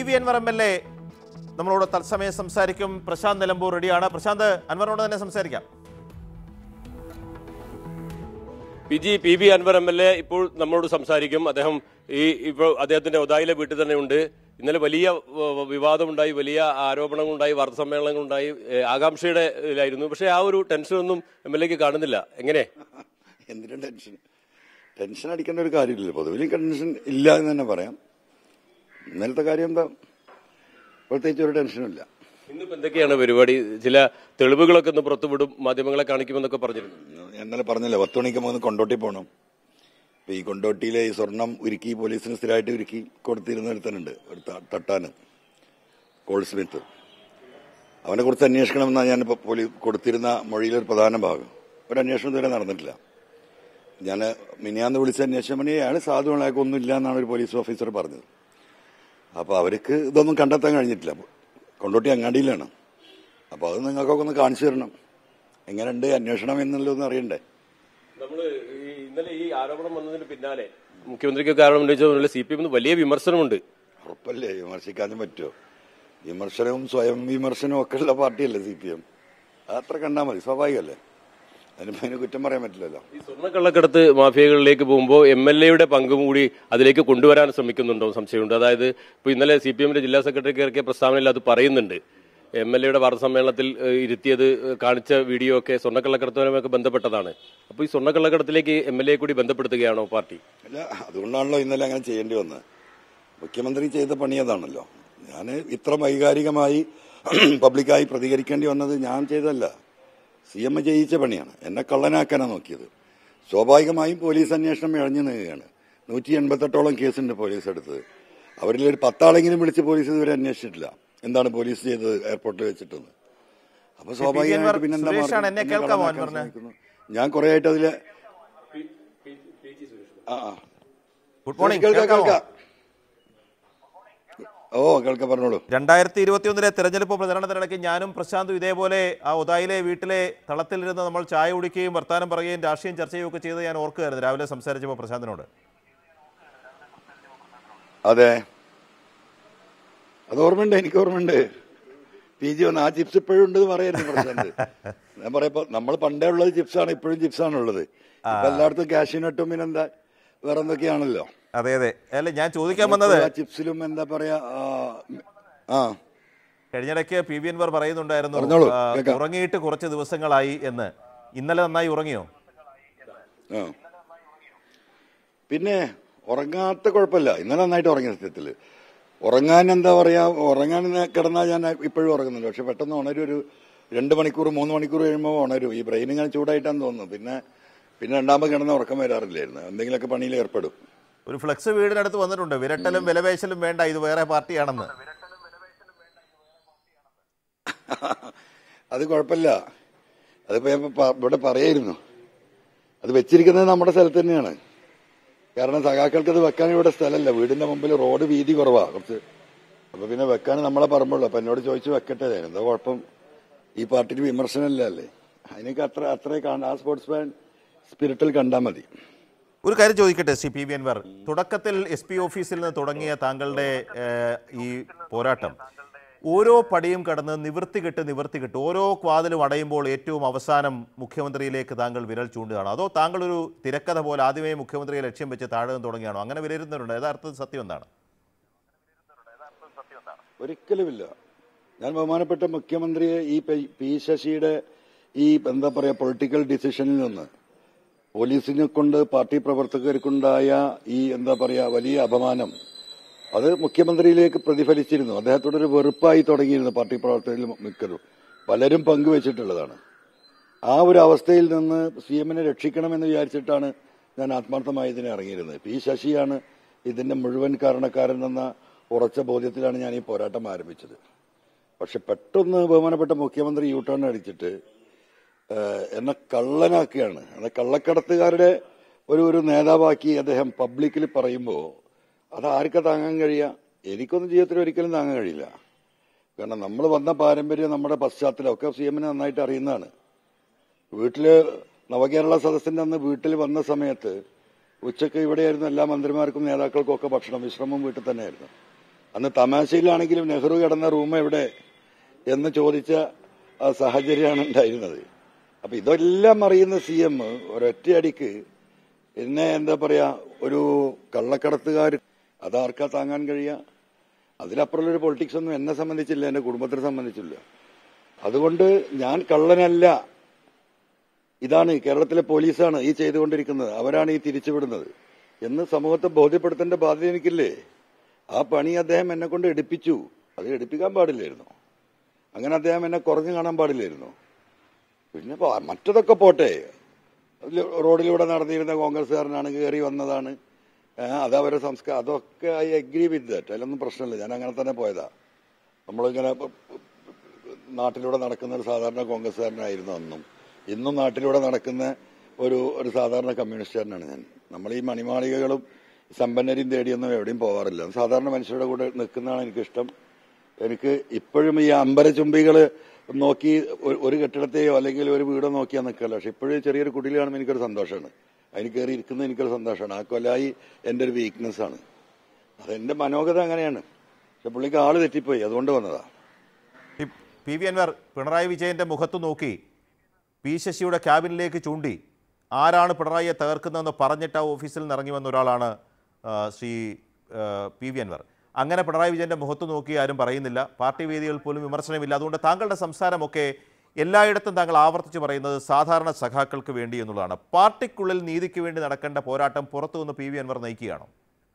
V Anwar M L A നമ്മളോട് തത്സമയം സംസാരിക്കും പ്രശാന്ത് നിലമ്പൂർ റെഡിയാണ് പ്രശാന്ത് അൻവറിനോട് തന്നെ സംസാരിക്കാം P G P B Anwar M L A ഇപ്പോൾ നമ്മളോട് സംസാരിക്കും അദ്ദേഹം ഈ ഇപ്പോൾ അദ്ദേഹത്തിന്റെ ഒതായിലെ വീട്ടിൽ തന്നെ ഉണ്ട് ഇന്നലെ വലിയ വ- വിവാദമുണ്ടായി വലിയ ആരോപണങ്ങളുണ്ടായി വാർത്താ സമ്മേളനങ്ങളുണ്ടായി ഏഹ് ആകാംക്ഷയുടെ ഇതിലായിരുന്നു പക്ഷേ ആ ഒരു ടെൻഷനൊന്നും എം എൽ എക്ക് കാണുന്നില്ല എങ്ങനെ എന്തിനാ ടെൻഷൻ ടെൻഷൻ അടിക്കേണ്ട ഒരു കാര്യമില്ല പൊതുവിൽ ടെൻഷൻ ഇല്ല എന്ന് തന്നെ പറയാം ഇന്നലത്തെ കാര്യം എന്താ പ്രത്യേകിച്ച് ഒരു ടെൻഷനും ഇല്ല ഇന്നിപ്പോ എന്തൊക്കെയാണ് പരിപാടി ചില തെളിവുകളൊക്കെ ഒന്ന് പുറത്തുവിടും മാധ്യമങ്ങളെ കാണിക്കുമെന്നൊക്കെ പറഞ്ഞിരുന്നു ഞാൻ ഇന്നലെ പറഞ്ഞില്ല പത്ത് മണിക്ക് മൂന്ന് കൊണ്ടോട്ടി പോകണം ഇപ്പൊ ഈ കൊണ്ടോട്ടിയിലെ ഈ സ്വർണം ഉരുക്കി പോലീസിന് സ്ഥിരമായിട്ട് ഉരുക്കി കൊടുത്തിരുന്ന ഒരുത്തനുണ്ട് ഒരു ത- തട്ടാന് കോൾ സ്മിത്ത് അവനെ കുറിച്ച് അന്വേഷിക്കണമെന്നാണ് ഞാൻ ഇപ്പോൾ പോലീസ് കൊടുത്തിരുന്ന മൊഴിയിലെ ഒരു പ്രധാന ഭാഗം ഒരു അന്വേഷണം ഇതുവരെ നടന്നിട്ടില്ല ഞാൻ മിനിയാന്ന് വിളിച്ച അന്വേഷണം പണി അയാൾ സാധുവാളാക്കി ഒന്നും ഇല്ല എന്നാണ് ഒരു പോലീസ് ഓഫീസർ പറഞ്ഞത് അപ്പോൾ അവർക്ക് ഇതൊന്നും കണ്ടെത്താൻ കഴിഞ്ഞിട്ടില്ല കൊണ്ടോട്ടി അങ്ങാടിയിലാണ് അപ്പോൾ അത് നിങ്ങൾക്കൊക്കെ ഒന്ന് കാണിച്ചു തരണം എങ്ങനെയുണ്ട് അന്വേഷണം എന്നുള്ളതൊന്നും അറിയണ്ടേ നമ്മള് ഈ ഇന്നലെ ഈ ആരോപണം വന്നതിന് പിന്നാലെ മുഖ്യമന്ത്രിക്കൊക്കെ ആരോപണം ഉന്നയിച്ചതുപോലെ സി പി എം വലിയ വിമർശനമുണ്ട് ഉറപ്പല്ലേ വിമർശിക്കാനും പറ്റുമോ വിമർശനവും സ്വയം വിമർശനവും ഒക്കെ ഉള്ള പാർട്ടിയല്ലേ സി പി എം അത്ര കണ്ടാൽ മതി സ്വാഭാവികമല്ലേ അതിനിപ്പോ അതിന് കുറ്റം പറയാൻ പറ്റില്ലല്ലോ ഈ സ്വർണ്ണക്കള്ളക്കടത്ത് മാഫിയകളിലേക്ക് പോകുമ്പോൾ എം എൽ എയുടെ പങ്കും കൂടി അതിലേക്ക് കൊണ്ടുവരാൻ ശ്രമിക്കുന്നുണ്ടോ എന്ന് സംശയമുണ്ട് അതായത് ഇപ്പോൾ ഇന്നലെ സി പി എമ്മിന്റെ ജില്ലാ സെക്രട്ടറിക്ക് ഇറക്കിയ പ്രസ്താവനയിൽ അത് പറയുന്നുണ്ട് എം എൽ എയുടെ വാർത്താ സമ്മേളനത്തിൽ ഏഹ്, ഇരുത്തിയത് ഏഹ്, കാണിച്ച വീഡിയോ ഒക്കെ സ്വർണ്ണക്കള്ളക്കടത്തുമായൊക്കെ ബന്ധപ്പെട്ടതാണ് അപ്പോൾ ഈ സ്വർണ്ണക്കള്ളക്കടത്തിലേക്ക് എം എൽ എ കൂടി ബന്ധപ്പെടുത്തുകയാണോ പാർട്ടി അല്ല അതുകൊണ്ടാണല്ലോ ഇന്നലെ അങ്ങനെ ചെയ്യേണ്ടി വന്നത് മുഖ്യമന്ത്രി ചെയ്ത പണി അതാണല്ലോ ഞാൻ ഇത്ര വൈകാരികമായി പബ്ലിക്കായി പ്രതികരിക്കേണ്ടി വന്നത് ഞാൻ ചെയ്തതല്ല സി എം ചെയ്യിച്ച പണിയാണ് എന്നെ കള്ളനാക്കാനാണ് നോക്കിയത് സ്വാഭാവികമായും പോലീസ് അന്വേഷണം ഇഴഞ്ഞു നീങ്ങുകയാണ് നൂറ്റി എൺപത്തെട്ടോളം കേസുണ്ട് പോലീസ് എടുത്തത് അവരിൽ ഒരു പത്താളെങ്കിലും വിളിച്ച് പോലീസ് ഇതുവരെ അന്വേഷിച്ചിട്ടില്ല എന്താണ് പോലീസ് ചെയ്തത് എയർപോർട്ടിൽ വെച്ചിട്ടെന്ന് അപ്പൊ സ്വാഭാവികമായിട്ട് പിന്നെന്താ സുരേഷാണ് മാർഗം? എന്നെ എന്നെ കേൾക്കാമോ കള്ളനാക്കാൻ അൻവറിന്? ശ്രമിക്കുന്നു. ഞാൻ കുറെ ആയിട്ട് അതില് ആ ആ ഗുഡ് മോർണിംഗ് കേൾക്കാം കേൾക്കാമോ കേൾക്കാം ഓ കേൾക്കാം പറഞ്ഞോളൂ രണ്ടായിരത്തി ഇരുപത്തിയൊന്നിലെ തെരഞ്ഞെടുപ്പ് പ്രചരണത്തിനിടയ്ക്ക് ഞാനും പ്രശാന്തും ഇതേപോലെ ആ ഉദായിലെ വീട്ടിലെ തളത്തിലിരുന്ന് നമ്മൾ ചായ കുടിക്കുകയും വർത്താനം പറയുകയും രാഷ്ട്രീയം ചർച്ച ചെയ്യുകയും ഒക്കെ ചെയ്ത് ഞാൻ ഓർക്കുകയായിരുന്നു രാവിലെ സംസാരിച്ചപ്പോൾ പ്രശാന്തിനോട് അതെ അത് ഓർമ്മയുണ്ട് എനിക്ക് ഓർമ്മയുണ്ട് പി ജി വന്ന് ആ ചിപ്സ് ഇപ്പോഴും ഉണ്ട് പറയായിരുന്നു പ്രശാന്ത് ഞാൻ പറയപ്പോ നമ്മൾ പണ്ടേ ഉള്ളത് ചിപ്സ് ആണ് ഇപ്പോഴും ചിപ്സ് ആണ് ഉള്ളത് ഇപ്പൊ എല്ലായിടത്തും കാഷ്യൂനട്ടും പിന്നെ എന്താ വേറെ എന്തൊക്കെയാണല്ലോ അതെ അതെ അല്ല ഞാൻ ചോദിക്കാൻ വന്നത് ആ ചിപ്സിലും എന്താ പറയാ ആ, ആ കഴിഞ്ഞിടയ്ക്ക് പി വി എൻവർ പറയുന്നുണ്ടായിരുന്നു പറഞ്ഞോളൂ, ആ, കേൾക്കാം. ഉറങ്ങിയിട്ട് കുറച്ച് ദിവസങ്ങളായി എന്ന് ഇന്നലെ നന്നായി ഉറങ്ങിയോ ആ പിന്നെ ഉറങ്ങാത്ത കുഴപ്പമില്ല ഇന്നലെ നന്നായിട്ട് ഉറങ്ങി സത്യത്തില് ഉറങ്ങാൻ എന്താ പറയാ ഉറങ്ങാൻ കിടന്നാൽ ഞാൻ ഇപ്പോഴും ഉറങ്ങുന്നുണ്ട് പക്ഷെ പെട്ടെന്ന് ഉണരും ഒരു രണ്ട് മണിക്കൂർ മൂന്ന് മണിക്കൂർ കഴിയുമ്പോൾ ഉണരും ഈ ബ്രെയിൻ ഇങ്ങനെ ചൂടായിട്ടാന്ന് തോന്നുന്നു പിന്നെ പിന്നെ രണ്ടാമത് കിടന്ന ഉറക്കം വരാറില്ലായിരുന്നു എന്തെങ്കിലുമൊക്കെ പണിയിൽ ഏർപ്പെടും ഒരു ഫ്ലെക്സ് വീടിനടുത്ത് വന്നിട്ടുണ്ട് വിരട്ടലും വിലപേശലും വേണ്ട ഇത് വേറെ പാർട്ടിയാണെന്ന് അത് കുഴപ്പമില്ല അതിപ്പോ ഞാൻ പ- ഇവിടെ പറയായിരുന്നു അത് വെച്ചിരിക്കുന്നത് നമ്മുടെ സ്ഥലത്ത് തന്നെയാണ് കാരണം സഖാക്കൾക്ക് അത് വെക്കാൻ ഇവിടെ സ്ഥലമല്ല വീടിന്റെ മുമ്പിൽ റോഡ് വീതി കുറവാ കുറച്ച് അപ്പൊ പിന്നെ വെക്കാൻ നമ്മളെ പറമ്പുള്ളൂ അപ്പൊ എന്നോട് ചോദിച്ചു വെക്കട്ടെ ഞാൻ. എന്താ കുഴപ്പം ഈ പാർട്ടിക്ക് വിമർശനമില്ല അല്ലേ അതിനൊക്കെ അത്ര അത്രേ കാണാം ആ സ്പോർട്സ്മാൻ സ്പിരിറ്റിൽ കണ്ടാൽ മതി ഒരു കാര്യം ചോദിക്കട്ടെ സി പി വി അൻവർ തുടക്കത്തിൽ എസ് പി ഓഫീസിൽ നിന്ന് തുടങ്ങിയ താങ്കളുടെ ഏഹ്, ഈ പോരാട്ടം ഓരോ പടിയും കടന്ന് നിവൃത്തി കെട്ട് നിവൃത്തി കെട്ട് ഓരോ ക്വാതിലും അടയുമ്പോൾ ഏറ്റവും അവസാനം മുഖ്യമന്ത്രിയിലേക്ക് താങ്കൾ വിരൽ ചൂണ്ടുകയാണോ അതോ താങ്കൾ ഒരു തിരക്കഥ പോലെ ആദ്യമേ മുഖ്യമന്ത്രിയെ ലക്ഷ്യം വെച്ച് താഴെ നിന്ന് തുടങ്ങിയാണോ അങ്ങനെ വിലയിരുത്തുന്നുണ്ട് യഥാർത്ഥ സത്യം എന്താണ് ഒരിക്കലുമില്ല ഞാൻ ബഹുമാനപ്പെട്ട മുഖ്യമന്ത്രിയെ ഈ പി- പി ശശിയുടെ ഈ എന്താ പറയാ പൊളിറ്റിക്കൽ ഡിസിഷനിൽ നിന്ന് പോലീസിനെ കൊണ്ട് പാർട്ടി പ്രവർത്തകർക്കുണ്ടായ ഈ എന്താ പറയാ വലിയ അപമാനം അത് മുഖ്യമന്ത്രിയിലേക്ക് പ്രതിഫലിച്ചിരുന്നു അദ്ദേഹത്തോട് ഒരു വെറുപ്പായി തുടങ്ങിയിരുന്നു പാർട്ടി പ്രവർത്തകരിൽ മിക്കതും പലരും പങ്കുവച്ചിട്ടുള്ളതാണ് ആ ഒരു അവസ്ഥയിൽ നിന്ന് സി എമ്മിനെ രക്ഷിക്കണമെന്ന് വിചാരിച്ചിട്ടാണ് ഞാൻ ആത്മാർത്ഥമായി ഇതിനെ ഇറങ്ങിയിരുന്നത് പി ശശിയാണ് ഇതിന്റെ മുഴുവൻ കാരണക്കാരൻ എന്ന ഉറച്ച ബോധ്യത്തിലാണ് ഞാൻ ഈ പോരാട്ടം ആരംഭിച്ചത് പക്ഷെ പെട്ടെന്ന് ബഹുമാനപ്പെട്ട മുഖ്യമന്ത്രി യു ടേൺ അടിച്ചിട്ട് ഏഹ്, എന്നെ കള്ളനാക്കുകയാണ് എന്നെ കള്ളക്കടത്തുകാരുടെ ഒരു ഒരു നേതാവാക്കി അദ്ദേഹം പബ്ലിക്കിൽ പറയുമ്പോൾ അത് ആർക്കാ താങ്ങാൻ കഴിയുക എനിക്കൊന്നും ജീവിതത്തിൽ ഒരിക്കലും താങ്ങാൻ കഴിയില്ല കാരണം നമ്മൾ വന്ന പാരമ്പര്യം നമ്മുടെ പശ്ചാത്തലം ഒക്കെ സി എമ്മിനെ നന്നായിട്ട് അറിയുന്നതാണ് വീട്ടില് നവകേരള സദസ്സിന്റെ അന്ന് വീട്ടിൽ വന്ന സമയത്ത് ഉച്ചയ്ക്ക് ഇവിടെയായിരുന്നു എല്ലാ മന്ത്രിമാർക്കും നേതാക്കൾക്കും ഒക്കെ ഭക്ഷണം വിശ്രമം വീട്ടിൽ തന്നെയായിരുന്നു അന്ന് തമാശയിലാണെങ്കിലും നെഹ്റു കിടന്ന റൂം എവിടെ എന്ന് ചോദിച്ച ആ സാഹചര്യമാണ് ഉണ്ടായിരുന്നത് അപ്പൊ ഇതെല്ലാം അറിയുന്ന സി എം ഒരൊറ്റയടിക്ക് എന്നെ എന്താ പറയാ ഒരു കള്ളക്കടത്തുകാർ അതാർക്കാ താങ്ങാൻ കഴിയുക അതിലപ്പുറമുള്ള ഒരു പൊളിറ്റിക്സ് ഒന്നും എന്നെ സംബന്ധിച്ചില്ല എന്റെ കുടുംബത്തിനെ സംബന്ധിച്ചില്ല അതുകൊണ്ട് ഞാൻ കള്ളനല്ല ഇതാണ് കേരളത്തിലെ പോലീസാണ് ഈ ചെയ്തുകൊണ്ടിരിക്കുന്നത് അവരാണ് ഈ തിരിച്ചുവിടുന്നത് എന്ന് സമൂഹത്തെ ബോധ്യപ്പെടുത്തേണ്ട ബാധ്യത എനിക്കില്ലേ ആ പണി അദ്ദേഹം എന്നെ കൊണ്ട് എടുപ്പിച്ചു അത് എടുപ്പിക്കാൻ പാടില്ലായിരുന്നു അങ്ങനെ അദ്ദേഹം എന്നെ കുറഞ്ഞു കാണാൻ പാടില്ലായിരുന്നു പിന്നെ പോ- മറ്റതൊക്കെ പോട്ടെ അതില് റോഡിലൂടെ നടന്നിരുന്ന കോൺഗ്രസ്സുകാരനാണ് കയറി വന്നതാണ് ഏ, അത് അവരുടെ സംസ്കാരം അതൊക്കെ ഐ അഗ്രി വിത്ത് ദാറ്റ് അതിലൊന്നും പ്രശ്നമില്ല ഞാൻ അങ്ങനെ തന്നെ പോയതാ നമ്മളിങ്ങനെ പ- പ- നാട്ടിലൂടെ നടക്കുന്ന ഒരു സാധാരണ കോൺഗ്രസ്സുകാരനായിരുന്നു അന്നും ഇന്നും നാട്ടിലൂടെ നടക്കുന്ന ഒരു ഒരു സാധാരണ കമ്മ്യൂണിസ്റ്റുകാരനാണ് ഞാൻ നമ്മൾ ഈ മണിമാളികകളും സമ്പന്നരെയും തേടിയൊന്നും എവിടെയും പോകാറില്ല സാധാരണ മനുഷ്യരുടെ കൂടെ നിൽക്കുന്നതാണ് എനിക്കിഷ്ടം എനിക്ക് ഇപ്പോഴും ഈ അമ്പരചുംബികള് നോക്കി ഒരു- ഒരു കെട്ടിടത്തെയോ അല്ലെങ്കിൽ ഒരു വീടോ നോക്കിയാ നിൽക്കല്ല പക്ഷെ ഇപ്പോഴും ചെറിയൊരു കുടിൽ കാണുമ്പോൾ എനിക്കൊരു സന്തോഷമാണ് അതിന് കയറി ഇരിക്കുന്നത് എനിക്കൊരു സന്തോഷമാണ് ആ കൊലായി എൻ്റെ ഒരു വീക്ക്നെസ് ആണ് അതെന്റെ മനോഗത അങ്ങനെയാണ് പക്ഷെ പുള്ളിക്ക് ആള് തെറ്റിപ്പോയി അതുകൊണ്ട് വന്നതാ ഈ പി വി അൻവർ പിണറായി വിജയന്റെ മുഖത്ത് നോക്കി പി ശശിയുടെ ക്യാബിനിലേക്ക് ചൂണ്ടി ആരാണ് പിണറായിയെ തകർക്കുന്നതെന്ന് പറഞ്ഞിട്ട് ആ ഓഫീസിൽ നിന്ന് ഇറങ്ങി വന്ന ഒരാളാണ് ആ, ശ്രീ ആ, പി വി അൻവർ അങ്ങനെ പിണറായി വിജയന്റെ മുഖത്ത് നോക്കി ആരും പറയുന്നില്ല പാർട്ടി വേദികളിൽ പോലും വിമർശനമില്ല അതുകൊണ്ട് താങ്കളുടെ സംസാരമൊക്കെ എല്ലായിടത്തും താങ്കൾ ആവർത്തിച്ച് പറയുന്നത് സാധാരണ സഖാക്കൾക്ക് വേണ്ടി എന്നുള്ളതാണ് പാർട്ടിക്കുള്ളിൽ നീതിക്ക് വേണ്ടി നടക്കേണ്ട പോരാട്ടം പുറത്തു നിന്ന് പി വി അൻവർ നയിക്കുകയാണോ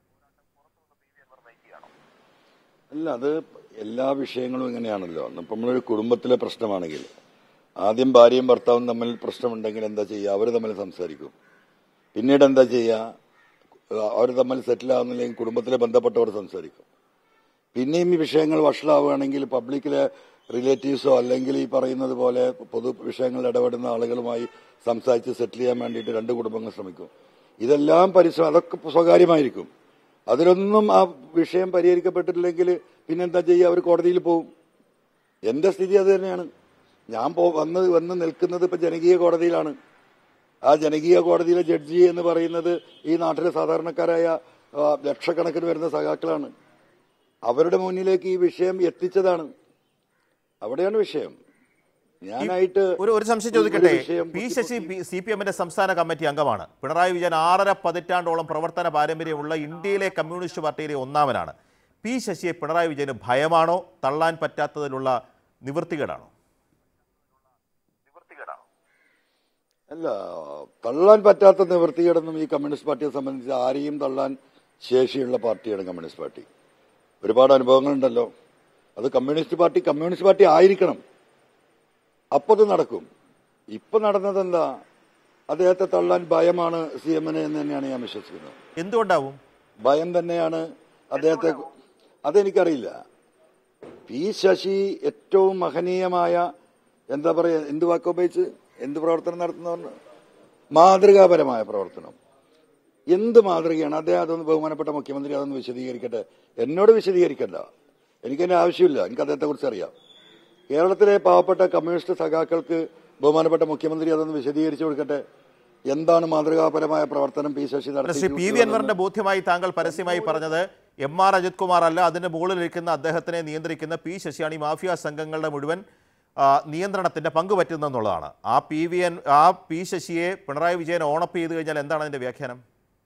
അല്ല അത് എല്ലാ വിഷയങ്ങളും ഇങ്ങനെയാണല്ലോ ഇപ്പം നമ്മളൊരു കുടുംബത്തിലെ പ്രശ്നമാണെങ്കിൽ ആദ്യം ഭാര്യയും ഭർത്താവും തമ്മിൽ പ്രശ്നമുണ്ടെങ്കിൽ എന്താ ചെയ്യുക അവർ തമ്മിൽ സംസാരിക്കും പിന്നീട് എന്താ ചെയ്യുക അവർ തമ്മിൽ സെറ്റിൽ ആവുന്നില്ലെങ്കിൽ കുടുംബത്തിലെ ബന്ധപ്പെട്ടവർ സംസാരിക്കും പിന്നെയും ഈ വിഷയങ്ങൾ വഷളാവുകയാണെങ്കിൽ പബ്ലിക്കിലെ റിലേറ്റീവ്സോ അല്ലെങ്കിൽ ഈ പറയുന്നത് പോലെ പൊതു വിഷയങ്ങളിൽ ഇടപെടുന്ന ആളുകളുമായി സംസാരിച്ച് സെറ്റിൽ ചെയ്യാൻ വേണ്ടിയിട്ട് രണ്ട് കുടുംബങ്ങൾ ശ്രമിക്കും ഇതെല്ലാം പരിശ്രമം അതൊക്കെ സ്വകാര്യമായിരിക്കും അതിലൊന്നും ആ വിഷയം പരിഹരിക്കപ്പെട്ടിട്ടില്ലെങ്കിൽ പിന്നെന്താ ചെയ്യുക അവർ കോടതിയിൽ പോകും എന്റെ സ്ഥിതി അത് തന്നെയാണ് ഞാൻ പോ വന്ന് വന്ന് നിൽക്കുന്നത് ഇപ്പൊ ജനകീയ കോടതിയിലാണ് ആ ജനകീയ കോടതിയിലെ ജഡ്ജി എന്ന് പറയുന്നത് ഈ നാട്ടിലെ സാധാരണക്കാരായ ആ, ലക്ഷക്കണക്കിന് വരുന്ന സഖാക്കളാണ് അവരുടെ മുന്നിലേക്ക് ഈ വിഷയം എത്തിച്ചതാണ് അവിടെയാണ് വിഷയം ഞാനായിട്ട് ഒരു ഒരു സംശയം ചോദിക്കട്ടെ ഒരു വിഷയം പി ശശി സി പി എമ്മിന്റെ സംസ്ഥാന കമ്മിറ്റി അംഗമാണ് പിണറായി വിജയൻ ആറര പതിറ്റാണ്ടോളം പ്രവർത്തന പാരമ്പര്യമുള്ള ഇന്ത്യയിലെ കമ്മ്യൂണിസ്റ്റ് പാർട്ടിയിലെ ഒന്നാമനാണ് പി ശശിയെ പിണറായി വിജയന് ഭയമാണോ തള്ളാൻ പറ്റാത്തതിലുള്ള നിവൃത്തികേടാണോ അല്ല തള്ളാൻ പറ്റാത്ത നിവൃത്തികേടൊന്നും ഈ കമ്മ്യൂണിസ്റ്റ് പാർട്ടിയെ സംബന്ധിച്ച് ആരെയും തള്ളാൻ ശേഷിയുള്ള പാർട്ടിയാണ് കമ്മ്യൂണിസ്റ്റ് പാർട്ടി ഒരുപാട് അനുഭവങ്ങളുണ്ടല്ലോ അത് കമ്മ്യൂണിസ്റ്റ് പാർട്ടി കമ്മ്യൂണിസ്റ്റ് പാർട്ടി ആയിരിക്കണം അപ്പൊ അത് നടക്കും ഇപ്പൊ നടന്നത് എന്താ അദ്ദേഹത്തെ തള്ളാൻ ഭയമാണ് സി എമ്മിന് എന്ന് തന്നെയാണ് ഞാൻ വിശ്വസിക്കുന്നത് എന്തുകൊണ്ടാവും ഭയം തന്നെയാണ് അദ്ദേഹത്തെ അതെനിക്കറിയില്ല പി ശശി ഏറ്റവും മഹനീയമായ എന്താ പറയാ എന്ത് വാക്കുപയോഗിച്ച് എന്ത് പ്രവർത്തനം നടത്തുന്നവർ മാതൃകാപരമായ പ്രവർത്തനം എന്ത് മാതൃകയാണ് അദ്ദേഹം അതൊന്ന് ബഹുമാനപ്പെട്ട മുഖ്യമന്ത്രി അതൊന്ന് വിശദീകരിക്കട്ടെ എന്നോട് വിശദീകരിക്കണ്ട എനിക്കതിന്റെ ആവശ്യമില്ല എനിക്ക് അദ്ദേഹത്തെ കുറിച്ച് അറിയാം കേരളത്തിലെ പാവപ്പെട്ട കമ്മ്യൂണിസ്റ്റ് സഖാക്കൾക്ക് ബഹുമാനപ്പെട്ട മുഖ്യമന്ത്രി അതൊന്ന് വിശദീകരിച്ചു കൊടുക്കട്ടെ എന്താണ് മാതൃകാപരമായ പ്രവർത്തനം പി ശശി അല്ല, ശ്രീ പി വി നടത്തി അൻവറിന്റെ ബോധ്യമായി താങ്കൾ പരസ്യമായി പറഞ്ഞത് എം ആർ അജിത് കുമാർ അല്ല അതിന് മുകളിലിരിക്കുന്ന അദ്ദേഹത്തിനെ നിയന്ത്രിക്കുന്ന പി ശശിയാണ് ഈ മാഫിയ സംഘങ്ങളുടെ മുഴുവൻ ആ, നിയന്ത്രണത്തിന്റെ പങ്ക് പറ്റുന്നെന്നുള്ളതാണ് ആ പി വി എൻ ആ പി ശശിയെ പിണറായി വിജയൻ ഓണപ്പ് ചെയ്ത് കഴിഞ്ഞാൽ എന്താണ് അതിന്റെ വ്യാഖ്യാനം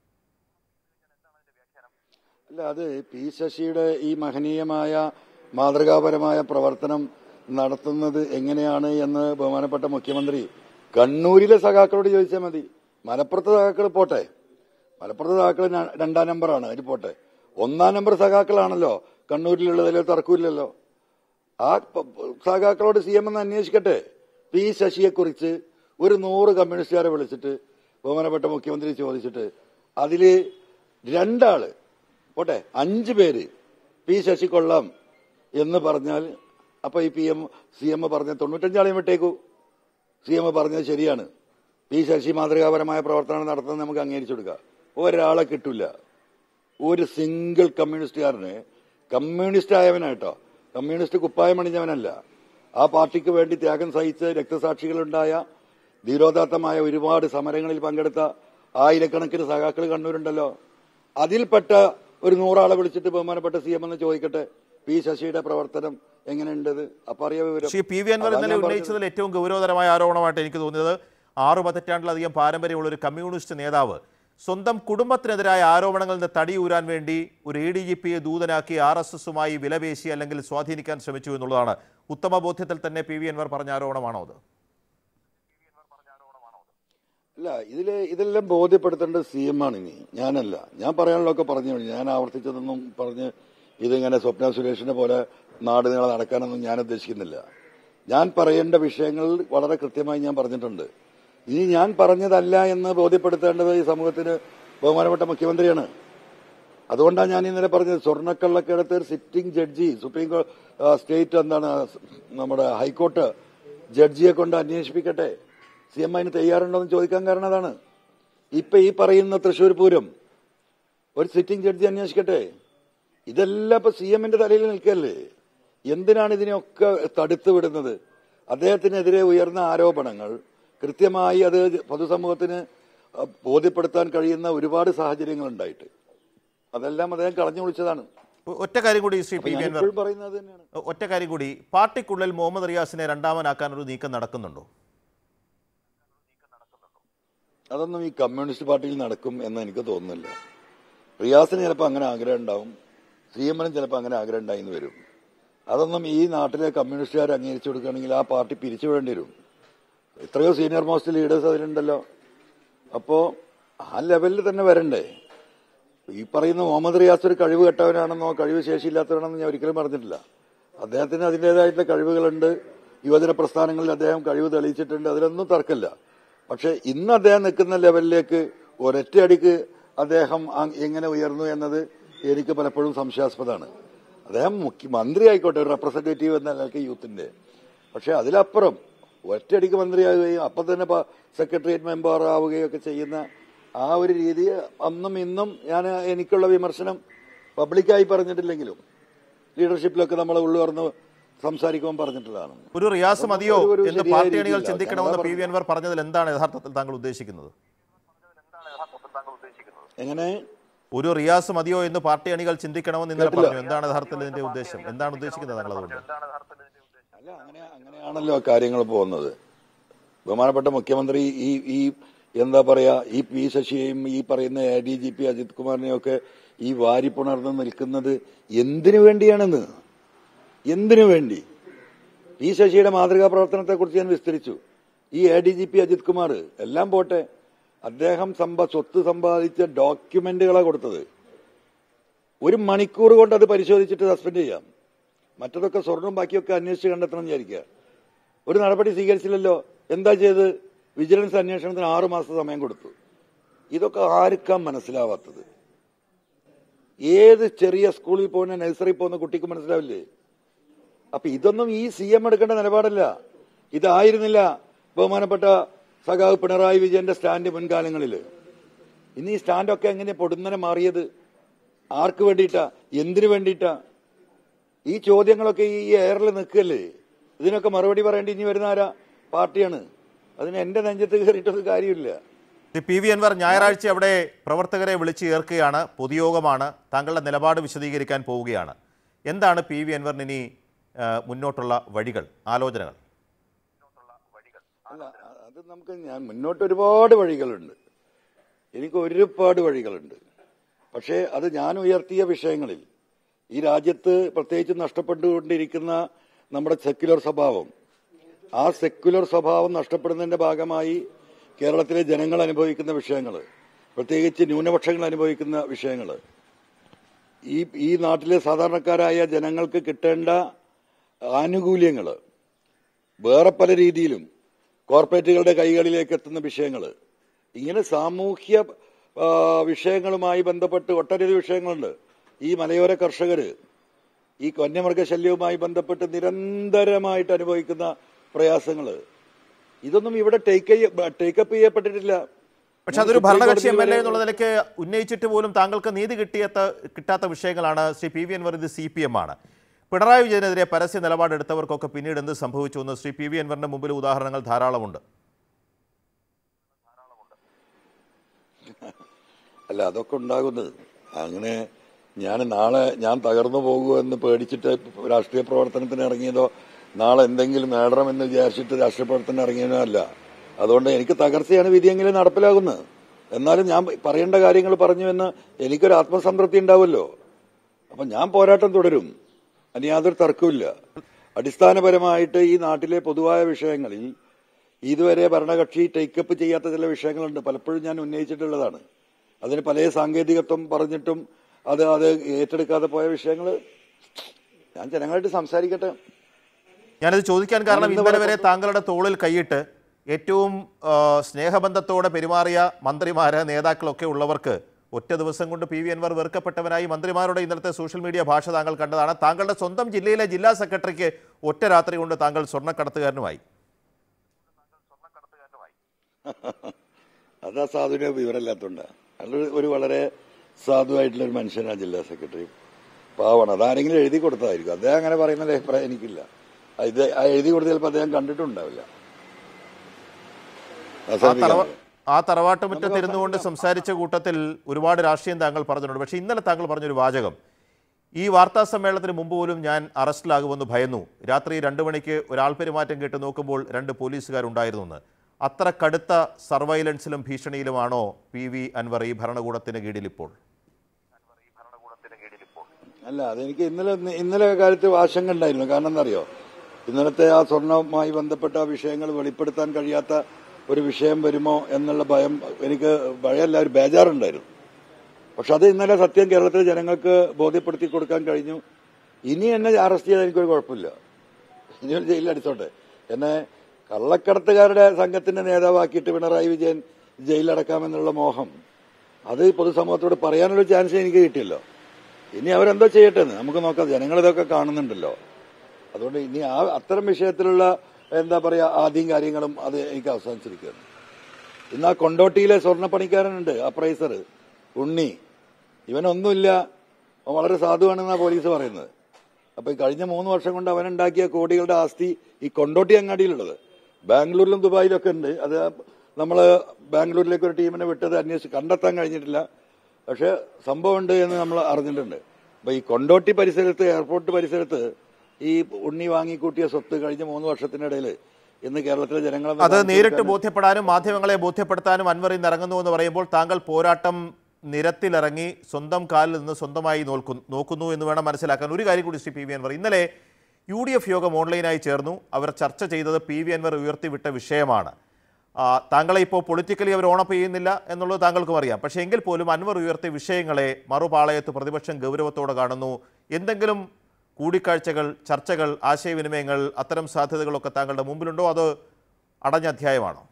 അല്ല അത് പി ശശിയുടെ ഈ മഹനീയമായ മാതൃകാപരമായ പ്രവർത്തനം നടത്തുന്നത് എങ്ങനെയാണ് എന്ന് ബഹുമാനപ്പെട്ട മുഖ്യമന്ത്രി കണ്ണൂരിലെ സഖാക്കളോട് ചോദിച്ചാൽ മതി മലപ്പുറത്തെ സഖാക്കൾ പോട്ടെ മലപ്പുറത്തെ സഖാക്കൾ ന- രണ്ടാം നമ്പറാണ് അതിൽ പോട്ടെ ഒന്നാം നമ്പർ സഖാക്കളാണല്ലോ കണ്ണൂരിലുള്ളതിൽ തർക്കമില്ലല്ലോ ആ പ- പ- സഖാക്കളോട് സി എം എന്ന് അന്വേഷിക്കട്ടെ പി ശശിയെക്കുറിച്ച് ഒരു നൂറ് കമ്മ്യൂണിസ്റ്റുകാരെ വിളിച്ചിട്ട് ബഹുമാനപ്പെട്ട മുഖ്യമന്ത്രി ചോദിച്ചിട്ട് അതില് രണ്ടാള് പോട്ടെ അഞ്ച് പേര് പി ശശി കൊള്ളാം എന്ന് പറഞ്ഞാൽ അപ്പൊ ഈ പി എം സി എം പറഞ്ഞ തൊണ്ണൂറ്റഞ്ചാളെയും വിട്ടേക്കൂ സി എം പറഞ്ഞത് ശരിയാണ് പി ശശി മാതൃകാപരമായ പ്രവർത്തനം നടത്തുന്നത് നമുക്ക് അംഗീകരിച്ചു കൊടുക്കാം ഒരാളെ കിട്ടില്ല ഒരു സിംഗിൾ കമ്മ്യൂണിസ്റ്റുകാരന് കമ്മ്യൂണിസ്റ്റ് ആയവനായിട്ടോ കമ്മ്യൂണിസ്റ്റ് കുപ്പായം അണിഞ്ഞവനല്ല ആ പാർട്ടിക്ക് വേണ്ടി ത്യാഗം സഹിച്ച് രക്തസാക്ഷികളുണ്ടായ ധീരോദാത്തമായ ഒരുപാട് സമരങ്ങളിൽ പങ്കെടുത്ത ആയിരക്കണക്കിന് സഖാക്കൾ കണ്ണൂരുണ്ടല്ലോ അതിൽപ്പെട്ട ഒരു നൂറാളെ വിളിച്ചിട്ട് ബഹുമാനപ്പെട്ട സി എം എന്ന് ചോദിക്കട്ടെ പി ശശിയുടെ പ്രവർത്തനം എങ്ങനെയുണ്ടത് അപ്പൊ അറിയാ വിവരം ശ്രീ പി വി അൻവർ അതാ ഇന്നലെ ഞാൻ പറഞ്ഞത്. ഉന്നയിച്ചതിൽ ഏറ്റവും ഗൗരവതരമായ ആരോപണമായിട്ട് എനിക്ക് തോന്നിയത് ആറു പതിറ്റാണ്ടിലധികം പാരമ്പര്യമുള്ള ഒരു കമ്മ്യൂണിസ്റ്റ് നേതാവ് സ്വന്തം കുടുംബത്തിനെതിരായ ആരോപണങ്ങളിൽ നിന്ന് തടിയൂരാൻ വേണ്ടി ഒരു എ ഡി ജി പിയെ ദൂതനാക്കി ആർ എസ് എസുമായി വിലപേശി അല്ലെങ്കിൽ സ്വാധീനിക്കാൻ ശ്രമിച്ചു എന്നുള്ളതാണ് ഉത്തമ ബോധ്യത്തിൽ തന്നെ പി വി അൻവർ പറഞ്ഞ ആരോപണമാണോ അത് അല്ല ഇതില് ഇതെല്ലാം ബോധ്യപ്പെടുത്തേണ്ടത് സി എം ആണ് ഇനി ഞാനല്ല ഞാൻ പറയാനുള്ളതൊക്കെ പറഞ്ഞു കഴിഞ്ഞു. ഞാൻ ആവർത്തിച്ചതൊന്നും പറഞ്ഞ് ഇതിങ്ങനെ സ്വപ്ന സുരേഷിനെ പോലെ നാട് നീളെ നടക്കാനൊന്നും ഞാൻ ഉദ്ദേശിക്കുന്നില്ല ഞാൻ പറയേണ്ട വിഷയങ്ങൾ വളരെ കൃത്യമായി ഞാൻ പറഞ്ഞിട്ടുണ്ട് ഇനി ഞാൻ പറഞ്ഞതല്ല എന്ന് ബോധ്യപ്പെടുത്തേണ്ടത് ഈ സമൂഹത്തിന് ബഹുമാനപ്പെട്ട മുഖ്യമന്ത്രിയാണ് അതുകൊണ്ടാണ് ഞാൻ ഇന്നലെ പറഞ്ഞത് സ്വർണ്ണക്കള്ളക്കടത്ത് ഒരു സിറ്റിംഗ് ജഡ്ജി സുപ്രീം കോ- ആ, സ്റ്റേറ്റ് എന്താണ് നമ്മുടെ ഹൈക്കോർട്ട് ജഡ്ജിയെ കൊണ്ട് അന്വേഷിപ്പിക്കട്ടെ സി എം അതിന് തയ്യാറുണ്ടോ എന്ന് ചോദിക്കാൻ കാരണം അതാണ് ഇപ്പൊ ഈ പറയുന്ന തൃശൂർ പൂരം ഒരു സിറ്റിംഗ് ജഡ്ജി അന്വേഷിക്കട്ടെ ഇതെല്ലാം ഇപ്പൊ സി എമ്മിന്റെ തലയിൽ നിൽക്കല്ലേ എന്തിനാണ് ഇതിനെയൊക്കെ തടുത്തു വിടുന്നത് അദ്ദേഹത്തിനെതിരെ ഉയർന്ന ആരോപണങ്ങൾ കൃത്യമായി അത് പൊതുസമൂഹത്തിന് അഹ് ബോധ്യപ്പെടുത്താൻ കഴിയുന്ന ഒരുപാട് സാഹചര്യങ്ങൾ ഉണ്ടായിട്ട് അതെല്ലാം അദ്ദേഹം കളഞ്ഞു വിളിച്ചതാണ് ഒ- ഒറ്റ കാര്യം കൂടി ശ്രീ അപ്പൊ പി വി ഞാൻ അൻവർ ഇപ്പോഴും പറയുന്നത് തന്നെയാണ് ഒ- ഒറ്റ കാര്യം കൂടി പാർട്ടിക്കുള്ളിൽ മുഹമ്മദ് റിയാസിനെ രണ്ടാമനാക്കാൻ ഒരു നീക്കം നടക്കുന്നുണ്ടോ അതൊന്നും ഈ കമ്മ്യൂണിസ്റ്റ് പാർട്ടിയിൽ നടക്കും എന്ന് എനിക്ക് തോന്നുന്നില്ല റിയാസിന് ചിലപ്പോൾ അങ്ങനെ ആഗ്രഹം ഉണ്ടാവും സി എമ്മിനും ചിലപ്പോൾ അങ്ങനെ ആഗ്രഹം ഉണ്ടായി എന്ന് വരും അതൊന്നും ഈ നാട്ടിലെ കമ്മ്യൂണിസ്റ്റുകാർ അംഗീകരിച്ചു കൊടുക്കുകയാണെങ്കിൽ ആ പാർട്ടി പിരിച്ചുവിടേണ്ടി വരും എത്രയോ സീനിയർ മോസ്റ്റ് ലീഡേഴ്സ് അതിലുണ്ടല്ലോ അപ്പോ ആ ലെവലിൽ തന്നെ വരണ്ടേ ഈ പറയുന്ന മുഹമ്മദ് റിയാസ് ഒരു കഴിവ് കെട്ടവനാണെന്നോ കഴിവ് ശേഷിയില്ലാത്തവനാണെന്നോ ഞാൻ ഒരിക്കലും പറഞ്ഞിട്ടില്ല അദ്ദേഹത്തിന് അതിൻ്റെതായിട്ടുള്ള കഴിവുകളുണ്ട് യുവജന പ്രസ്ഥാനങ്ങളിൽ അദ്ദേഹം കഴിവ് തെളിയിച്ചിട്ടുണ്ട് അതിലൊന്നും തർക്കമില്ല പക്ഷെ ഇന്ന് അദ്ദേഹം നിൽക്കുന്ന ലെവലിലേക്ക് ഒരൊറ്റയടിക്ക് അദ്ദേഹം അ- എങ്ങനെ ഉയർന്നു എന്നത് എനിക്ക് പലപ്പോഴും സംശയാസ്പദമാണ് അദ്ദേഹം മുഖ്യ മന്ത്രി ആയിക്കോട്ടെ ഒരു റെപ്രസെന്റേറ്റീവ് എന്ന നിലയ്ക്ക് യൂത്തിന്റെ പക്ഷെ അതിലപ്പുറം ഒറ്റയടിക്ക് മന്ത്രിയാകുകയും അപ്പം തന്നെ പ- സെക്രട്ടേറിയറ്റ് മെമ്പർ ആവുകയും ഒക്കെ ചെയ്യുന്ന ആ ഒരു രീതി അന്നും ഇന്നും ഞാൻ എനിക്കുള്ള വിമർശനം പബ്ലിക്കായി പറഞ്ഞിട്ടില്ലെങ്കിലും ലീഡർഷിപ്പിലൊക്കെ നമ്മൾ ഉള്ളുറന്ന് സംസാരിക്കുമ്പോൾ പറഞ്ഞിട്ടുള്ളതാണ് ഒരു റിയാസ് മതിയോ ഒരു- ഒരു എന്ന് ശരിയായ പാർട്ടി അണികൾ രീതിയില്ല. ചിന്തിക്കണമെന്ന് ഞാൻ പി വി അൻവർ പറഞ്ഞതിൽ എന്താണ് യഥാർത്ഥത്തിൽ താങ്കൾ ഉദ്ദേശിക്കുന്നത് എങ്ങനെ ഒരു റിയാസ് മതിയോ എന്ന് പാർട്ടി അണികൾ ചിന്തിക്കണമെന്ന് ഇന്നലെ പറഞ്ഞു എന്താണ് യഥാർത്ഥത്തിൽ ഇതിന്റെ ഉദ്ദേശം എന്താണ് ഉദ്ദേശിക്കുന്നത് താങ്കൾ അതുകൊണ്ട് അല്ല അങ്ങനെ അങ്ങനെയാണല്ലോ കാര്യങ്ങൾ പോകുന്നത് ബഹുമാനപ്പെട്ട മുഖ്യമന്ത്രി ഈ ഈ എന്താ പറയാ ഈ പി ശശിയെയും ഈ പറയുന്ന A D G P Ajith കുമാറിനെയും ഒക്കെ ഈ വാരിപ്പുണർന്ന് നിൽക്കുന്നത് എന്തിനു വേണ്ടിയാണെന്ന് എന്തിനു വേണ്ടി പി ശശിയുടെ മാതൃകാ പ്രവർത്തനത്തെക്കുറിച്ച് ഞാൻ വിസ്തരിച്ചു ഈ A D G P Ajith Kumar എല്ലാം പോട്ടെ അദ്ദേഹം സമ്പ സ്വത്ത് സമ്പാദിച്ച ഡോക്യുമെന്റുകളാണ് കൊടുത്തത് ഒരു മണിക്കൂർ കൊണ്ട് അത് പരിശോധിച്ചിട്ട് സസ്പെൻഡ് ചെയ്യാം മറ്റതൊക്കെ സ്വർണം ബാക്കിയൊക്കെ അന്വേഷിച്ച് കണ്ടെത്തണം വിചാരിക്കുക ഒരു നടപടി സ്വീകരിച്ചില്ലല്ലോ എന്താ ചെയ്ത് വിജിലൻസ് അന്വേഷണത്തിന് ആറു മാസം സമയം കൊടുത്തു ഇതൊക്കെ ആർക്കാ മനസ്സിലാവാത്തത് ഏത് ചെറിയ സ്കൂളിൽ പോകുന്ന നഴ്സറി പോകുന്ന കുട്ടിക്ക് മനസ്സിലാവില്ലേ അപ്പൊ ഇതൊന്നും ഈ സി എം എടുക്കേണ്ട നിലപാടല്ല ഇതായിരുന്നില്ല ബഹുമാനപ്പെട്ട സഖാവ് പിണറായി വിജയന്റെ സ്റ്റാൻഡ് മുൻകാലങ്ങളിൽ ഇന്ന് ഈ സ്റ്റാൻഡൊക്കെ എങ്ങനെ പൊടുന്നനെ മാറിയത് ആർക്ക് വേണ്ടിയിട്ടാ എന്തിനു വേണ്ടിയിട്ടാ ഈ ചോദ്യങ്ങളൊക്കെ ഈ എയറിൽ നിൽക്കല്ലേ ഇതിനൊക്കെ മറുപടി പറയേണ്ടി ഇനി വരുന്ന ആരാ പാർട്ടിയാണ് അതിന് എന്റെ നെഞ്ചത്ത് കയറിയിട്ടൊന്നും കാര്യമില്ല ശ്രീ പി വി അൻവർ ഞായറാഴ്ച അവിടെ പ്രവർത്തകരെ വിളിച്ചു ചേർക്കുകയാണ് പൊതുയോഗമാണ് താങ്കളുടെ നിലപാട് വിശദീകരിക്കാൻ പോവുകയാണ് എന്താണ് പി വി അൻവറിന് ഇനി ആ, മുന്നോട്ടുള്ള വഴികൾ ആലോചനകൾ അല്ല അത് നമുക്ക് ഞാൻ മുന്നോട്ട് ഒരുപാട് വഴികളുണ്ട് എനിക്ക് ഒരുപാട് വഴികളുണ്ട് പക്ഷേ അത് ഞാൻ ഉയർത്തിയ വിഷയങ്ങളിൽ ഈ രാജ്യത്ത് പ്രത്യേകിച്ച് നഷ്ടപ്പെട്ടുകൊണ്ടിരിക്കുന്ന നമ്മുടെ സെക്യുലർ സ്വഭാവം ആ സെക്യുലർ സ്വഭാവം നഷ്ടപ്പെടുന്നതിന്റെ ഭാഗമായി കേരളത്തിലെ ജനങ്ങൾ അനുഭവിക്കുന്ന വിഷയങ്ങൾ പ്രത്യേകിച്ച് ന്യൂനപക്ഷങ്ങൾ അനുഭവിക്കുന്ന വിഷയങ്ങൾ ഈ ഈ നാട്ടിലെ സാധാരണക്കാരായ ജനങ്ങൾക്ക് കിട്ടേണ്ട ആനുകൂല്യങ്ങൾ വേറെ പല രീതിയിലും കോർപ്പറേറ്റുകളുടെ കൈകളിലേക്ക് എത്തുന്ന വിഷയങ്ങൾ ഇങ്ങനെ സാമൂഹ്യ ആ, വിഷയങ്ങളുമായി ബന്ധപ്പെട്ട് ഒട്ടനവധി വിഷയങ്ങളുണ്ട് ഈ മലയോര കർഷകർ ഈ വന്യമൃഗശല്യവുമായി ബന്ധപ്പെട്ട് നിരന്തരമായിട്ട് അനുഭവിക്കുന്ന പ്രയാസങ്ങൾ ഇതൊന്നും ഇവിടെ ടേക്ക് ടേക്കപ്പ് ചെയ്യപ്പെട്ടിട്ടില്ല പക്ഷെ അതൊരു ഭരണകക്ഷി എം എൽ എ എന്നുള്ള നിലയ്ക്ക് ഉന്നയിച്ചിട്ട് പോലും താങ്കൾക്ക് നീതി കിട്ടിയത്ത കിട്ടാത്ത വിഷയങ്ങളാണ് ശ്രീ പി വി അൻവർ ഇത് സി പി എം ആണ് പിണറായി വിജയനെതിരെ പരസ്യ നിലപാടെടുത്തവർക്കൊക്കെ പിന്നീട് എന്ത് സംഭവിച്ചു എന്ന് ശ്രീ പി വി അൻവറിന്റെ മുമ്പിൽ ഉദാഹരണങ്ങൾ ധാരാളമുണ്ട് അല്ല അതൊക്കെ ഉണ്ടാകുന്നത് അങ്ങനെ ഞാൻ നാളെ ഞാൻ തകർന്നു പോകുമെന്ന് പേടിച്ചിട്ട് രാഷ്ട്രീയ പ്രവർത്തനത്തിന് ഇറങ്ങിയതോ നാളെ എന്തെങ്കിലും നേടണമെന്ന് വിചാരിച്ചിട്ട് രാഷ്ട്രീയ പ്രവർത്തനം ഇറങ്ങിയതോ അല്ല അതുകൊണ്ട് എനിക്ക് തകർച്ചയാണ് വിധിയെങ്കിലും നടപ്പിലാകുന്നത് എന്നാലും ഞാൻ പറയേണ്ട കാര്യങ്ങൾ പറഞ്ഞു എന്ന് എനിക്കൊരു ആത്മസംതൃപ്തി ഉണ്ടാവുമല്ലോ അപ്പൊ ഞാൻ പോരാട്ടം തുടരും അതിന് യാതൊരു തർക്കവുമില്ല അടിസ്ഥാനപരമായിട്ട് ഈ നാട്ടിലെ പൊതുവായ വിഷയങ്ങളിൽ ഇതുവരെ ഭരണകക്ഷി ടേക്കപ്പ് ചെയ്യാത്ത ചില വിഷയങ്ങളുണ്ട് പലപ്പോഴും ഞാൻ ഉന്നയിച്ചിട്ടുള്ളതാണ് അതിന് പല സാങ്കേതികത്വം പറഞ്ഞിട്ടും അത് അത് ഏറ്റെടുക്കാതെ പോയ വിഷയങ്ങൾ ഞാൻ ജനങ്ങളായിട്ട് സംസാരിക്കട്ടെ ഞാനത് ചോദിക്കാൻ കാരണം ഞാൻ ഇന്ന് ഇന്നലെ വരെ വരെ താങ്കളുടെ തോളിൽ കൈയിട്ട് ഏറ്റവും ആ, സ്നേഹബന്ധത്തോടെ പെരുമാറിയ മന്ത്രിമാര് നേതാക്കളൊക്കെ ഉള്ളവർക്ക് ഒറ്റ ദിവസം കൊണ്ട് പി വി അൻവർ വെറുക്കപ്പെട്ടവനായി മന്ത്രിമാരുടെ ഇന്നലത്തെ സോഷ്യൽ മീഡിയ ഭാഷ താങ്കൾ കണ്ടതാണ് താങ്കളുടെ സ്വന്തം ജില്ലയിലെ ജില്ലാ സെക്രട്ടറിക്ക് ഒറ്റ രാത്രി കൊണ്ട് താങ്കൾ സ്വർണ്ണക്കടത്തുകാരനുമായി അതാ സാധുവിനെ വിവരമില്ലാത്തതുകൊണ്ട് അയാൾ ഒരു വളരെ സാധുവായിട്ടുള്ള ഒരു മനുഷ്യനാണ് ജില്ലാ സെക്രട്ടറി പാവമാണ് അതാരെങ്കിലും എഴുതി കൊടുത്തതായിരിക്കും അദ്ദേഹം അങ്ങനെ പറയുന്ന ഒരു അഭിപ്രായം എനിക്കില്ല ആ ഇത് ആ എഴുതി കൊടുത്ത ചിലപ്പോൾ അദ്ദേഹം കണ്ടിട്ടുണ്ടാവില്ല ആ അവസാനിപ്പിക്കാം തറവ നമുക്ക്. ആ തറവാട്ടുമുറ്റത്ത് ഇരുന്നുകൊണ്ട് സംസാരിച്ച കൂട്ടത്തിൽ ഒരുപാട് രാഷ്ട്രീയം താങ്കൾ പറഞ്ഞിട്ടുണ്ട് പക്ഷേ ഇന്നലെ താങ്കൾ പറഞ്ഞൊരു വാചകം ഈ വാർത്താ സമ്മേളനത്തിന് മുമ്പ് പോലും ഞാൻ അറസ്റ്റിലാകുമെന്ന് ഭയന്നു രാത്രി രണ്ടു മണിക്ക് ഒരാൾ പെരുമാറ്റം കേട്ട് നോക്കുമ്പോൾ രണ്ട് പോലീസുകാരുണ്ടായിരുന്നു എന്ന് അത്ര കടുത്ത സർവൈലൻസിലും ഭീഷണിയിലുമാണോ പി വി അൻവർ ഈ ഭരണകൂടത്തിന് കീഴിൽ ഇപ്പോൾ അല്ല അതെനിക്ക് ഇന്നലെ ഇന്നലെ കാലത്ത് ആശങ്ക ഉണ്ടായിരുന്നു കാരണം എന്താ അറിയോ ഇന്നലത്തെ ആ സ്വർണവുമായി ബന്ധപ്പെട്ട ആ വിഷയങ്ങൾ വെളിപ്പെടുത്താൻ കഴിയാത്ത ഒരു വിഷയം വരുമോ എന്നുള്ള ഭയം എനിക്ക് ഭയമല്ല ഒരു ബേജാറുണ്ടായിരുന്നു പക്ഷെ അത് ഇന്നലെ സത്യം കേരളത്തിലെ ജനങ്ങൾക്ക് ബോധ്യപ്പെടുത്തി കൊടുക്കാൻ കഴിഞ്ഞു ഇനി എന്നെ അറസ്റ്റ് ചെയ്താൽ എനിക്കൊരു കുഴപ്പമില്ല ഇനി ഒരു ജയിലിൽ അടിച്ചോട്ടെ എന്നെ കള്ളക്കടത്തുകാരുടെ സംഘത്തിന്റെ നേതാവാക്കിയിട്ട് പിണറായി വിജയൻ ജയിലടക്കാമെന്നുള്ള മോഹം അത് പൊതുസമൂഹത്തോട് പറയാനുള്ള ചാൻസ് എനിക്ക് കിട്ടിയല്ലോ ഇനി അവരെന്തോ ചെയ്യട്ടെ എന്ന് നമുക്ക് നോക്കാം ജനങ്ങൾ ഇതൊക്കെ കാണുന്നുണ്ടല്ലോ അതുകൊണ്ട് ഇനി ആ അത്തരം വിഷയത്തിലുള്ള എന്താ പറയാ ആദ്യം കാര്യങ്ങളും അത് എനിക്ക് അവസാനിച്ചിരിക്കുകയാണ് ഇന്ന് ആ കൊണ്ടോട്ടിയിലെ സ്വർണ്ണപ്പണിക്കാരനുണ്ട് ആ പ്രൈസർ ഉണ്ണി ഇവനൊന്നുമില്ല അവൻ വളരെ സാധുവാണെന്നാ പോലീസ് പറയുന്നത് അപ്പൊ ഈ കഴിഞ്ഞ മൂന്ന് വർഷം കൊണ്ട് അവനുണ്ടാക്കിയ കോടികളുടെ ആസ്തി ഈ കൊണ്ടോട്ടി അങ്ങാടിയിലുള്ളത് ബാംഗ്ലൂരിലും ദുബായിലും ഒക്കെ ഉണ്ട് അത് നമ്മള് ബാംഗ്ലൂരിലേക്ക് ഒരു ടീമിനെ വിട്ടത് അന്വേഷിച്ച് കണ്ടെത്താൻ കഴിഞ്ഞിട്ടില്ല പക്ഷെ സംഭവമുണ്ട് എന്ന് നമ്മൾ അറിഞ്ഞിട്ടുണ്ട് അപ്പൊ ഈ കൊണ്ടോട്ടി പരിസരത്ത് എയർപോർട്ട് പരിസരത്ത് ഈ ഉണ്ണി വാങ്ങിക്കൂട്ടിയ സ്വത്ത് കഴിഞ്ഞ മൂന്ന് വർഷത്തിനിടയിൽ ഇന്ന് കേരളത്തിലെ ജനങ്ങളെ അത് നേരിട്ട് ബോധ്യപ്പെടാനും മാധ്യമങ്ങളെ ബോധ്യപ്പെടുത്താനും അൻവർ ഇന്ന് ഇറങ്ങുന്നു എന്ന് പറയുമ്പോൾ താങ്കൾ പോരാട്ടം നിരത്തിലിറങ്ങി സ്വന്തം കാലിൽ നിന്ന് സ്വന്തമായി നോക്കു നോക്കുന്നു എന്ന് വേണം മനസ്സിലാക്കാൻ ഒരു കാര്യം കൂടി ശ്രീ പി വി അൻവർ ഇന്നലെ യു ഡി എഫ് യോഗം ഓൺലൈനായി ചേർന്നു അവർ ചർച്ച ചെയ്തത് പി വി അൻവർ ഉയർത്തിവിട്ട വിഷയമാണ് ആ, താങ്കളെ ഇപ്പോൾ പൊളിറ്റിക്കലി അവർ ഓണപ്പ് ചെയ്യുന്നില്ല എന്നുള്ളത് താങ്കൾക്കും അറിയാം പക്ഷേ എങ്കിൽ പോലും അൻവർ ഉയർത്തിയ വിഷയങ്ങളെ മറുപാളയത്ത് പ്രതിപക്ഷം ഗൗരവത്തോടെ കാണുന്നു എന്തെങ്കിലും കൂടിക്കാഴ്ചകൾ ചർച്ചകൾ ആശയവിനിമയങ്ങൾ അത്തരം സാധ്യതകളൊക്കെ താങ്കളുടെ മുമ്പിലുണ്ടോ അത് അടഞ്ഞ അധ്യായമാണോ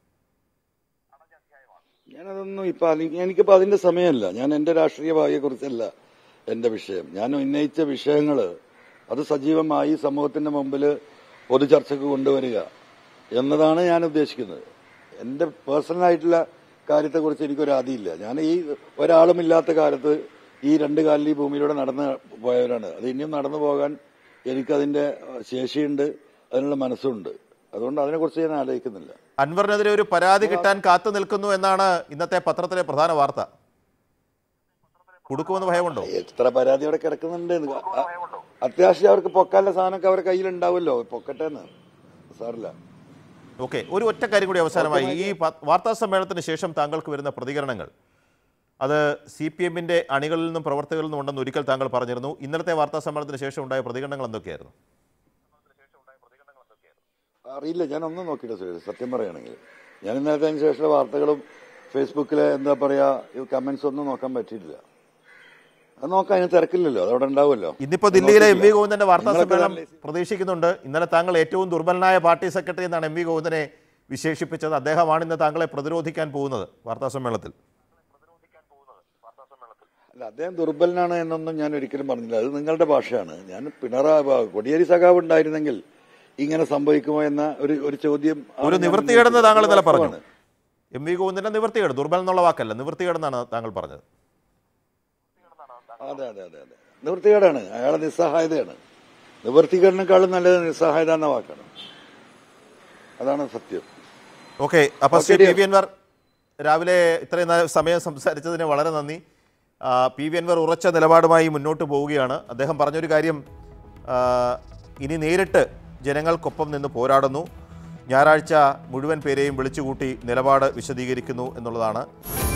ഞാനതൊന്നും ഇപ്പൊ അതി- എനിക്കിപ്പോ അതിന്റെ സമയമല്ല ഞാൻ എന്റെ രാഷ്ട്രീയ ഭാവിയെ കുറിച്ചല്ല എന്റെ വിഷയം ഞാൻ ഉന്നയിച്ച വിഷയങ്ങള് അത് സജീവമായി സമൂഹത്തിന്റെ മുമ്പിൽ പൊതുചർച്ചയ്ക്ക് കൊണ്ടുവരിക എന്നതാണ് ഞാൻ ഉദ്ദേശിക്കുന്നത് എന്റെ പേഴ്സണൽ ആയിട്ടുള്ള കാര്യത്തെക്കുറിച്ച് എനിക്കൊരു ആദിയില്ല ഞാൻ ഈ ഒരാളും ഇല്ലാത്ത കാലത്ത് ഈ രണ്ട് കാലിൽ ഈ ഭൂമിയിലൂടെ നടന്ന് പോയവരാണ് അത് ഇനിയും നടന്നു പോകാൻ എനിക്കതിന്റെ ശേഷിയുണ്ട് അതിനുള്ള മനസ്സുണ്ട് അതുകൊണ്ട് അതിനെക്കുറിച്ച് ഞാൻ ആലോചിക്കുന്നില്ല അൻവറിനെതിരെ ഒരു പരാതി കിട്ടാൻ കാത്തു നിൽക്കുന്നു എന്നാണ് ഇന്നത്തെ പത്രത്തിലെ പ്രധാന വാർത്ത കൊടുക്കുമെന്ന് ഭയമുണ്ടോ എത്ര പരാതി അവിടെ കിടക്കുന്നുണ്ട് എന്ന്. അ- അത്യാവശ്യം അവർക്ക് പൊക്കാനുള്ള സാധനമൊക്കെ അവരുടെ കയ്യിൽ ഉണ്ടാവുമല്ലോ പൊക്കട്ടെ എന്ന് സാറില്ല ഓക്കെ ഒരു ഒറ്റ കാര്യം കൂടി അവസാനമായി ഈ പ- വാർത്താ സമ്മേളനത്തിന് ശേഷം താങ്കൾക്ക് വരുന്ന പ്രതികരണങ്ങൾ അത് സി പി എമ്മിന്റെ അണികളിൽ നിന്നും പ്രവർത്തകരിൽ നിന്നും ഉണ്ടെന്ന് ഒരിക്കൽ താങ്കൾ പറഞ്ഞിരുന്നു ഇന്നലത്തെ വാർത്താ സമ്മേളനത്തിന് ശേഷം ഉണ്ടായ പ്രതികരണങ്ങൾ എന്തൊക്കെയായിരുന്നു അറിയില്ല ഞാൻ ഒന്നും നോക്കിയില്ല സുരേഷ് സത്യം പറയുകയാണെങ്കിൽ ഞാൻ ഇന്നലത്തെ അതിന് ശേഷമുള്ള വാർത്തകളും ഫേസ്ബുക്കിലെ എന്താ പറയാ ഈ കമന്റ്സ് ഒന്നും നോക്കാൻ പറ്റിയിട്ടില്ല അത് നോക്കാൻ അതിന് തിരക്കില്ലല്ലോ അതവിടെ ഉണ്ടാവുമല്ലോ ഇന്നിപ്പോ ദില്ലിയിലെ എം വി നോക്കിയില്ല. ഗോവിന്ദന്റെ വാർത്താ നിങ്ങളൊക്കെ സമ്മേളനം analyse പ്രതീക്ഷിക്കുന്നുണ്ട് ഇന്നലെ താങ്കൾ ഏറ്റവും ദുർബലനായ പാർട്ടി സെക്രട്ടറി എന്നാണ് എം വി ഗോവിന്ദനെ വിശേഷിപ്പിച്ചത് അദ്ദേഹമാണ് ഇന്ന് താങ്കളെ പ്രതിരോധിക്കാൻ പോകുന്നത് വാർത്താ സമ്മേളനത്തിൽ അല്ല അദ്ദേഹം ദുർബലനാണ് എന്നൊന്നും ഞാൻ ഒരിക്കലും പറഞ്ഞില്ല അത് നിങ്ങളുടെ ഭാഷയാണ് ഞാൻ പിണറായി കൊടിയേരി സഖാവ് ഉണ്ടായിരുന്നെങ്കിൽ ഇങ്ങനെ സംഭവിക്കുമോ എന്ന ഒരു ഒരു ചോദ്യം ആണ് ഒരു ഞാൻ നിവൃത്തികേടെന്ന് താങ്കൾ ഇന്നലെ പറഞ്ഞു വാസ്തവമാണ്. എം വി ഗോവിന്ദന്റെ നിവൃത്തികേട് ദുർബലൻ എന്നുള്ള വാക്കല്ല നിവൃത്തികേടെന്നാണ് താങ്കൾ പറഞ്ഞത് അതെ അതെ അതെ അതെ നിവൃത്തികേടാണ് അയാളെ നിസ്സഹായതയാണ് നിവൃത്തികേടിനേക്കാളും നല്ലത് നിസ്സഹായത എന്ന വാക്കാണ് അതാണ് സത്യം ഓക്കെ അപ്പോൾ Okay, Shri P dear. V Anwar രാവിലെ ഇത്രയും നേരം സമയം സംസാരിച്ചതിന് വളരെ നന്ദി ആ, പി വി അൻവർ ഉറച്ച നിലപാടുമായി മുന്നോട്ട് പോവുകയാണ് അദ്ദേഹം പറഞ്ഞൊരു കാര്യം ആ, ഇനി നേരിട്ട് ജനങ്ങൾക്കൊപ്പം നിന്ന് പോരാടുന്നു ഞായറാഴ്ച മുഴുവൻ പേരെയും വിളിച്ചുകൂട്ടി നിലപാട് വിശദീകരിക്കുന്നു എന്നുള്ളതാണ്